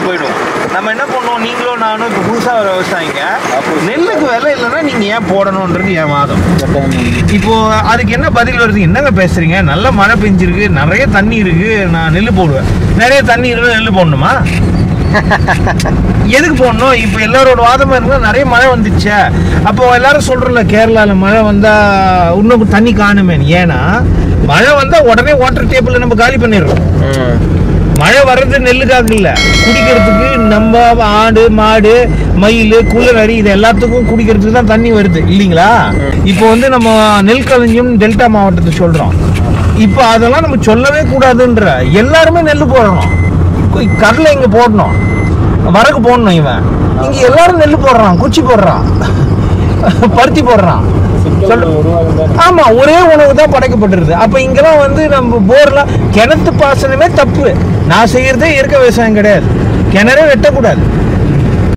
போயிடும் நம்ம என்ன பண்ணுவோம் நீங்களும் நானும் இப்போ புதுசாக வர விவசாயிங்க நெல்லுக்கு விலை இல்லைன்னா நீங்கள் ஏன் போடணுன்றது என் வாதம் இப்போ அதுக்கு என்ன பதில் வருது என்னங்க பேசுறீங்க நல்ல மழை பெஞ்சிருக்கு நிறைய தண்ணி இருக்கு நான் நெல் போடுவேன் நிறைய தண்ணி இருக்கு நெல் போடணுமா எதுக்கு போடணும் இப்போ எல்லாரோட வாதமா இருந்தா நிறைய மழை வந்துச்சே அப்போ எல்லாரும் சொல்றோம்ல கேரளால மழை வந்தா இன்னும் தண்ணி காணுமே ஏன்னா மழை வந்தா உடனே வாட்டர் டேபிள் நம்ம காலி பண்ணிடுறோம் மழை வர்றது நெல்லுக்காக இல்ல குடிக்கிறதுக்கு நம்ம ஆடு மாடு மயில் குள்ளநரி இது எல்லாத்துக்கும் குடிக்கிறதுக்கு தான் தண்ணி வருது இல்லைங்களா இப்போ வந்து நம்ம நெல் களஞ்சியம் டெல்டா மாவட்டத்தை சொல்றோம் இப்போ அதெல்லாம் நம்ம சொல்லவே கூடாதுன்ற எல்லாருமே நெல் போடணும் கு- கடலை இங்க போடணும் வரகு போடணும் இவன் இங்க எல்லாரும் நெல் போடுறான் குச்சி போடுறான் பருத்தி போடுறான் சொல்லு ஆமா ஒரே உணவு தான் படைக்கப்பட்டிருது அப்ப இங்கெல்லாம் வந்து நம்ம போர்லாம் கிணத்து பாசனமே தப்பு நான் செய்யறதே இயற்கை விவசாயம் கிடையாது கிணறே வெட்டக்கூடாது